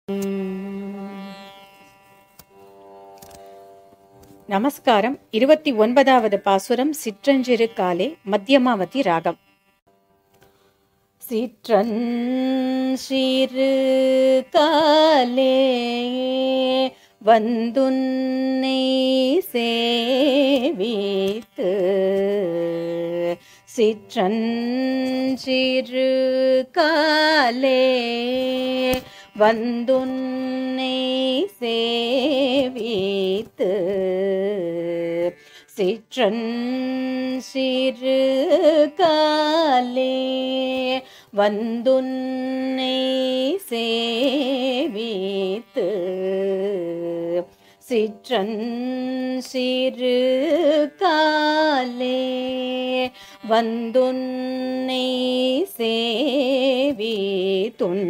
நமஸ்காரம் இருபத்தி ஒன்பதாவது பாசுரம் சிற்றஞ்சிறு காலே மத்தியமாவதி ராகம் சிற்றஞ்சிறு காலே வந்துன்னை சேவித்து சிற்றஞ்சிறு காலே வந்துன்னை சேவித்து சிற்றன் சிறு காலே வந்துன்னை சேவித்து சிற்றன் சிறு காலே வந்துன்னை சேவித்துன்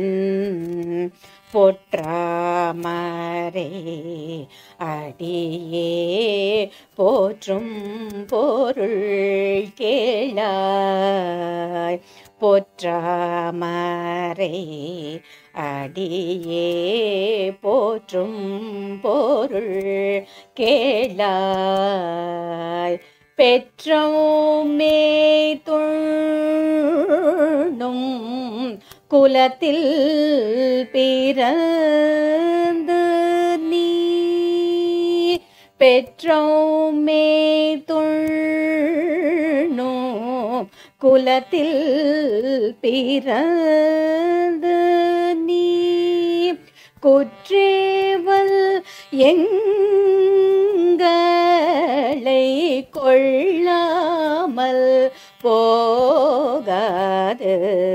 பொற்றாமரே அடியே போற்றும் பொருள் கேளாய் பொற்றாமரே அடியே போற்றும் பொருள் கேளாய் பெற்றோமே துண்ணும் குலத்தில் பிறந்து நீ பெற்றோமே துண்ணும் குலத்தில் பிறந்து நீ குற்றேவல் எங்களை கொள்ளாமல் போகாது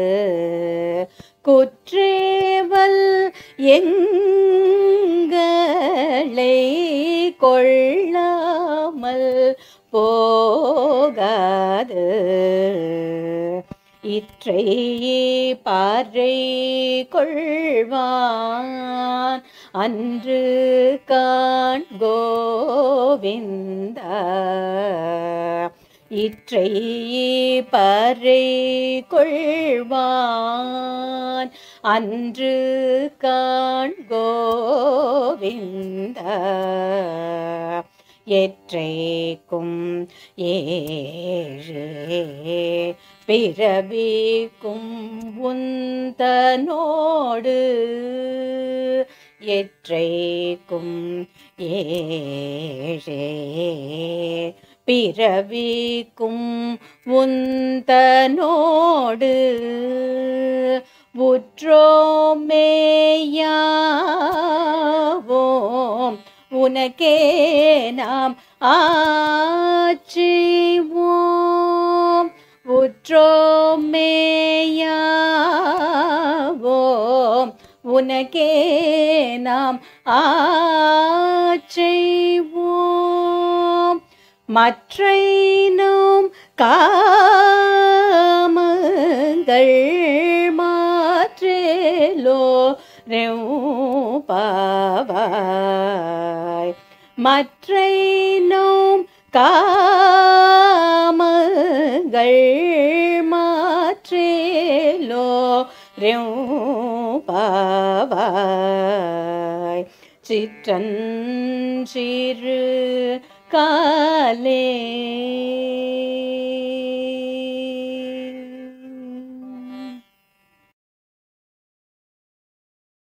குற்றேவல் எங்களை கொள்ளாமல் போகாது இற்றை பாறை கொள்வான் அன்று காண் கோவிந்த இற்றை பறை கொள்வான் அன்று காண் கோவிந்த எற்றைக்கும் ஏழே பிறவிக்கும் உந்தனோடு எற்றைக்கும் ஏழே பிறவிக்கும் உந்தனோடு உற்றோமேயாவோம் உனக்கே நாம் ஆட்சிவோம் உற்றோமேயாவோம் உனக்கே நாம் ஆட்சிவோம் மற்றைனும் காமங்கள் மாற்றேலோ பாவாய் மற்றைனும் காமங்கள் மாற்றேலோ பாவாய் சிற்றன் சிறு காலே